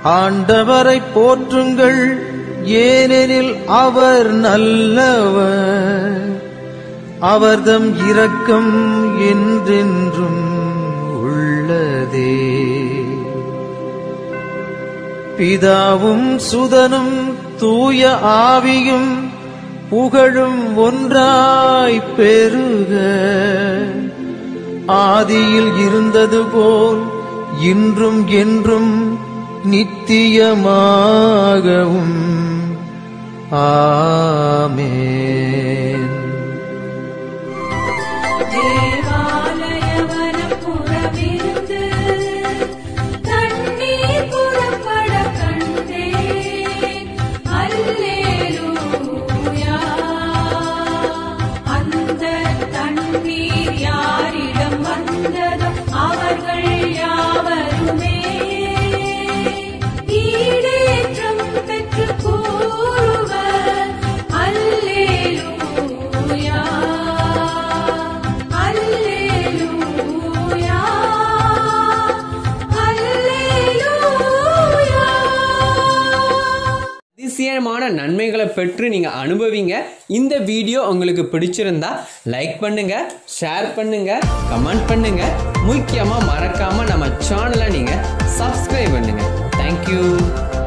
ஆண்டவரை போற்றுங்கள் ஏனெனில் அவர் நல்லவர் அவர்தம் இரக்கம் என்றென்றும் உள்ளதே பிதாவும் சுதனும் தூய ஆவியும் புகழும் ஒன்றாய் பெருக ஆதியில் இருந்தது போல் இன்றும் என்றும் நித்தியமாகவும் ஆமென் தேவாலயவனம் புறமிருந்து தண்ணீர் புறப்பட கண்டேன். அல்லேலூயா. அந்த தண்ணீர் யாரிடம் வந்ததோ அவர்கள் யாவருமே ஈடேற்றம் பெற்று கூறுவர் அல்லேலூயா அல்லேலூயா அல்லேலூயா அதிசயமான நன்மைகளை பெற்று நீங்கள் அனுபவிங்க இந்த வீடியோ உங்களுக்கு பிடிச்சிருந்தா லைக் பண்ணுங்க ஷேர் பண்ணுங்க கமெண்ட் பண்ணுங்க முக்கியமாக மறக்காம நம்ம சேனலை நீங்கள் சப்ஸ்கிரைப் பண்ணுங்க தேங்க்யூ